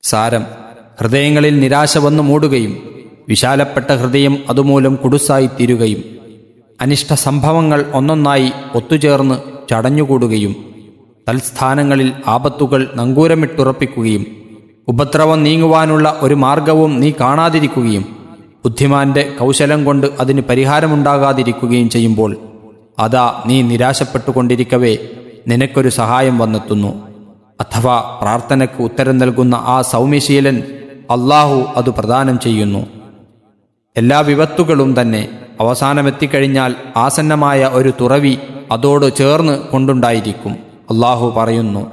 സാരം ഹൃദയങ്ങളിൽ നിരാശ വന്നു മൂടുകയും വിശാലപ്പെട്ട ഹൃദയം അതുമൂലം കുടുസായി തീരുകയും അനിഷ്ട സംഭവങ്ങൾ ഒന്നൊന്നായി ഒത്തുചേർന്ന് ചടഞ്ഞുകൂടുകയും തൽസ്ഥാനങ്ങളിൽ ആപത്തുകൾ നങ്കൂരമിട്ടുറപ്പിക്കുകയും ഉപദ്രവം നീങ്ങുവാനുള്ള ഒരു മാർഗവും നീ കാണാതിരിക്കുകയും ബുദ്ധിമാന്റെ കൗശലം കൊണ്ട് അതിന് പരിഹാരമുണ്ടാകാതിരിക്കുകയും ചെയ്യുമ്പോൾ അതാ നീ നിരാശപ്പെട്ടുകൊണ്ടിരിക്കവേ നിനക്കൊരു സഹായം വന്നെത്തുന്നു അഥവാ പ്രാർത്ഥനയ്ക്ക് ഉത്തരം നൽകുന്ന ആ സൗമ്യശീലൻ അള്ളാഹു അത് പ്രദാനം ചെയ്യുന്നു എല്ലാ വിപത്തുകളും തന്നെ അവസാനമെത്തിക്കഴിഞ്ഞാൽ ആസന്നമായ ഒരു തുറവി അതോട് ചേർന്ന് കൊണ്ടുണ്ടായിരിക്കും അള്ളാഹു പറയുന്നു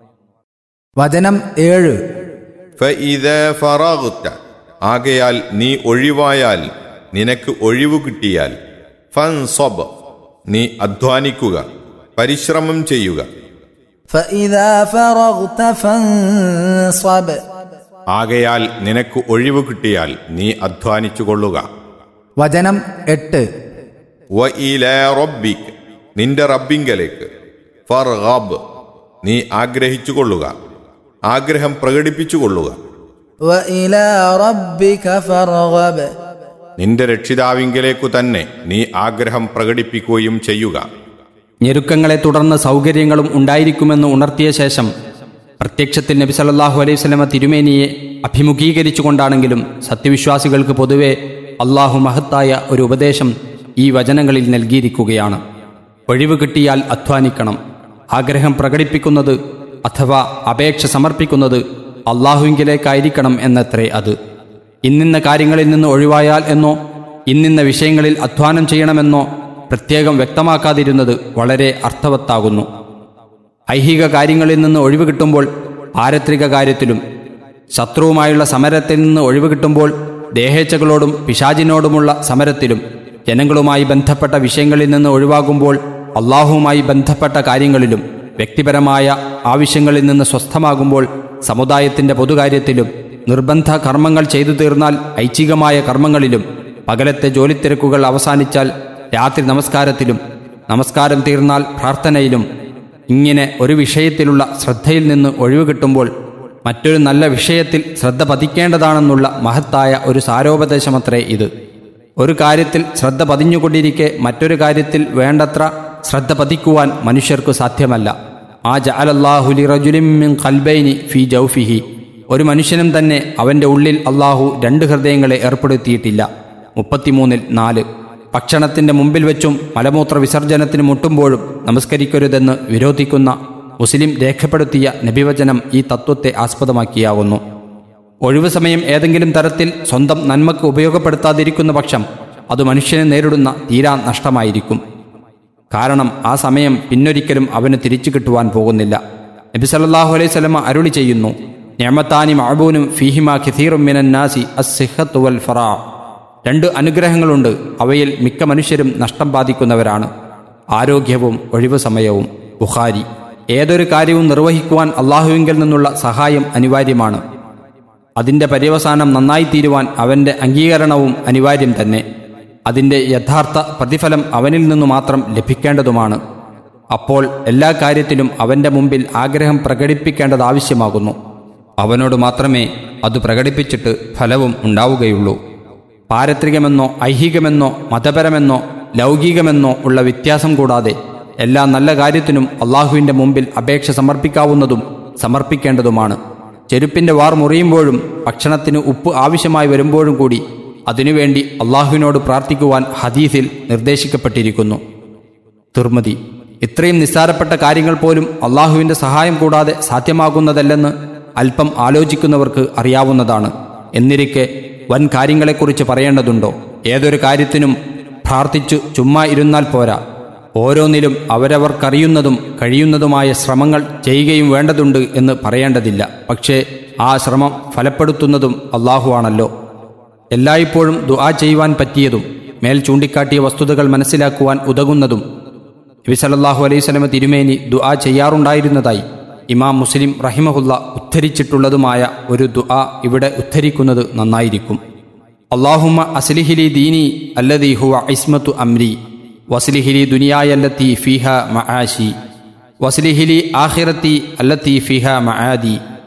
വചനം ഏഴ് فإذا فرغت ആകയാൽ നീ ഒഴിവായാൽ നിനക്ക് ഒഴിവു കിട്ടിയാൽ ഫൻസബ് നീ അധ്വാനിക്കുക പരിശ്രമം ചെയ്യുക فإذا فرغت فانصب ആകയാൽ നിനക്ക് ഒഴിവു കിട്ടിയാൽ നീ അധ്വാനിച്ചു കൊള്ളുക വചനം എട്ട് വ ഇലാ റബ്ബിക് നിന്റെ റബ്ബിങ്കലേക്ക് ഫർഗബ് നീ ആഗ്രഹിച്ചു കൊള്ളുക ആഗ്രഹം പ്രകടിപ്പിച്ചു കൊള്ളുക وإلى ربك فارغب നിന്റെ രക്ഷിതാവിങ്കലേക്കു തന്നെ നീ ആഗ്രഹം പ്രകടിപ്പിക്കുകയും ചെയ്യുക ഞെരുക്കങ്ങളെ തുടർന്ന് സൗകര്യങ്ങളും ഉണ്ടായിരിക്കുമെന്ന് ഉണർത്തിയ ശേഷം പ്രത്യക്ഷത്തിൽ നബി സല്ലല്ലാഹു അലൈഹി വസല്ലമ തിരുമേനിയെ അഭിമുഖീകരിച്ചുകൊണ്ടാണെങ്കിലും സത്യവിശ്വാസികൾക്ക് പൊതുവെ അള്ളാഹു മഹത്തായ ഒരു ഉപദേശം ഈ വചനങ്ങളിൽ നൽകിയിരിക്കുകയാണ് ഒഴിവ് കിട്ടിയാൽ അധ്വാനിക്കണം ആഗ്രഹം പ്രകടിപ്പിക്കുന്നത് അഥവാ അപേക്ഷ സമർപ്പിക്കുന്നത് അള്ളാഹുവിങ്കിലേക്കായിരിക്കണം എന്നത്രേ അത് ഇന്നിന്ന കാര്യങ്ങളിൽ നിന്ന് ഒഴിവായാൽ എന്നോ ഇന്നിന്ന വിഷയങ്ങളിൽ അധ്വാനം ചെയ്യണമെന്നോ പ്രത്യേകം വ്യക്തമാക്കാതിരുന്നത് വളരെ അർത്ഥവത്താകുന്നു ഐഹിക കാര്യങ്ങളിൽ നിന്ന് ഒഴിവ് കിട്ടുമ്പോൾ പാരത്രിക കാര്യത്തിലും ശത്രുവുമായുള്ള സമരത്തിൽ നിന്ന് ഒഴിവ് കിട്ടുമ്പോൾ ദേഹേച്ഛകളോടും പിശാചിനോടുമുള്ള സമരത്തിലും ജനങ്ങളുമായി ബന്ധപ്പെട്ട വിഷയങ്ങളിൽ നിന്ന് ഒഴിവാകുമ്പോൾ അള്ളാഹുവുമായി ബന്ധപ്പെട്ട കാര്യങ്ങളിലും വ്യക്തിപരമായ ആവശ്യങ്ങളിൽ നിന്ന് സ്വസ്ഥമാകുമ്പോൾ സമുദായത്തിന്റെ പൊതുകാര്യത്തിലും നിർബന്ധ കർമ്മങ്ങൾ ചെയ്തു തീർന്നാൽ ഐച്ഛികമായ കർമ്മങ്ങളിലും പകലത്തെ ജോലിത്തിരക്കുകൾ അവസാനിച്ചാൽ രാത്രി നമസ്കാരത്തിലും നമസ്കാരം തീർന്നാൽ പ്രാർത്ഥനയിലും ഇങ്ങനെ ഒരു വിഷയത്തിലുള്ള ശ്രദ്ധയിൽ നിന്ന് ഒഴിവ് കിട്ടുമ്പോൾ മറ്റൊരു നല്ല വിഷയത്തിൽ ശ്രദ്ധ പതിക്കേണ്ടതാണെന്നുള്ള മഹത്തായ ഒരു സാരോപദേശമത്രേ ഇത് ഒരു കാര്യത്തിൽ ശ്രദ്ധ പതിഞ്ഞുകൊണ്ടിരിക്കെ മറ്റൊരു കാര്യത്തിൽ വേണ്ടത്ര ശ്രദ്ധ പതിക്കുവാൻ മനുഷ്യർക്കു സാധ്യമല്ല ആ ജഅലല്ലാഹുലി റജുലിൻ ഖൽബൈനി ഫി ജൗഫിഹി ഒരു മനുഷ്യനും തന്നെ അവന്റെ ഉള്ളിൽ അള്ളാഹു രണ്ട് ഹൃദയങ്ങളെ ഏർപ്പെടുത്തിയിട്ടില്ല മുപ്പത്തിമൂന്നിൽ നാല് ഭക്ഷണത്തിന്റെ മുമ്പിൽ വെച്ചും മലമൂത്ര വിസർജനത്തിന് മുട്ടുമ്പോഴും നമസ്കരിക്കരുതെന്ന് വിരോധിക്കുന്ന മുസ്ലിം രേഖപ്പെടുത്തിയ നബിവചനം ഈ തത്വത്തെ ആസ്പദമാക്കിയാവുന്നു ഒഴിവു സമയം ഏതെങ്കിലും തരത്തിൽ സ്വന്തം നന്മക്ക് ഉപയോഗപ്പെടുത്താതിരിക്കുന്ന പക്ഷം അത് മനുഷ്യനെ നേരിടുന്ന തീരാ നഷ്ടമായിരിക്കും കാരണം ആ സമയം പിന്നൊരിക്കലും അവന് തിരിച്ചു കിട്ടുവാൻ പോകുന്നില്ല നബി സല്ലല്ലാഹു അലൈഹി സ്വലമ അരുളി ചെയ്യുന്നു ഞമത്താനി മഅബൂനും ഫീഹിമ ഖിഥീറും മിനന്നാസി അസ്സിഹത്തു വൽ ഫറാ രണ്ട് അനുഗ്രഹങ്ങളുണ്ട് അവയിൽ മിക്ക മനുഷ്യരും നഷ്ടം ബാധിക്കുന്നവരാണ് ആരോഗ്യവും ഒഴിവു സമയവും ബുഖാരി ഏതൊരു കാര്യവും നിർവഹിക്കുവാൻ അള്ളാഹുവിങ്കിൽ നിന്നുള്ള സഹായം അനിവാര്യമാണ് അതിൻ്റെ പര്യവസാനം നന്നായിത്തീരുവാൻ അവൻ്റെ അംഗീകരണവും അനിവാര്യം തന്നെ അതിൻ്റെ യഥാർത്ഥ പ്രതിഫലം അവനിൽ നിന്നു മാത്രം ലഭിക്കേണ്ടതുമാണ് അപ്പോൾ എല്ലാ കാര്യത്തിലും അവൻ്റെ മുമ്പിൽ ആഗ്രഹം പ്രകടിപ്പിക്കേണ്ടത് ആവശ്യമാകുന്നു അവനോട് മാത്രമേ അത് പ്രകടിപ്പിച്ചിട്ട് ഫലവും ഉണ്ടാവുകയുള്ളൂ പാരത്രികമെന്നോ ഐഹികമെന്നോ മതപരമെന്നോ ലൗകികമെന്നോ ഉള്ള വ്യത്യാസം കൂടാതെ എല്ലാ നല്ല കാര്യത്തിനും അള്ളാഹുവിൻ്റെ മുമ്പിൽ അപേക്ഷ സമർപ്പിക്കാവുന്നതും സമർപ്പിക്കേണ്ടതുമാണ് ചെരുപ്പിൻ്റെ വാർ മുറിയുമ്പോഴും ഭക്ഷണത്തിന് ഉപ്പ് ആവശ്യമായി വരുമ്പോഴും കൂടി അതിനുവേണ്ടി അള്ളാഹുവിനോട് പ്രാർത്ഥിക്കുവാൻ ഹദീസിൽ നിർദ്ദേശിക്കപ്പെട്ടിരിക്കുന്നു തുർമതി ഇത്രയും നിസ്സാരപ്പെട്ട കാര്യങ്ങൾ പോലും അള്ളാഹുവിൻ്റെ സഹായം കൂടാതെ സാധ്യമാകുന്നതല്ലെന്ന് അല്പം ആലോചിക്കുന്നവർക്ക് അറിയാവുന്നതാണ് എന്നിരിക്കെ വൻ കാര്യങ്ങളെക്കുറിച്ച് പറയേണ്ടതുണ്ടോ ഏതൊരു കാര്യത്തിനും പ്രാർത്ഥിച്ചു ചുമ്മാ ഇരുന്നാൽ പോരാ ഓരോന്നിലും അവരവർക്കറിയുന്നതും കഴിയുന്നതുമായ ശ്രമങ്ങൾ ചെയ്യുകയും വേണ്ടതുണ്ട് എന്ന് പറയേണ്ടതില്ല പക്ഷേ ആ ശ്രമം ഫലപ്പെടുത്തുന്നതും അള്ളാഹുവാണല്ലോ എല്ലായ്പ്പോഴും ദുആ ചെയ്യുവാൻ പറ്റിയതും മേൽ ചൂണ്ടിക്കാട്ടിയ വസ്തുതകൾ മനസ്സിലാക്കുവാൻ ഉതകുന്നതും നബി സല്ലല്ലാഹു അലൈഹി സ്വലമ തിരുമേനി ദുആ ചെയ്യാറുണ്ടായിരുന്നതായി ഇമാം മുസ്ലിം റഹിമഹുല്ല ഉദ്ധരിച്ചിട്ടുള്ളതുമായ ഒരു ദുആ ഇവിടെ ഉദ്ധരിക്കുന്നത് നന്നായിരിക്കും അള്ളാഹുമ അസ്ലിഹിലി ദീനി അല്ലദീ ഹുവ ഇസ്മത്തു അംരി വസ്ലിഹിലി ദുനിയായല്ലത്തി ഫിഹ മആശി വസ്ലിഹിലി ആഖിറത്തി അല്ലത്തി ഫിഹ മആദി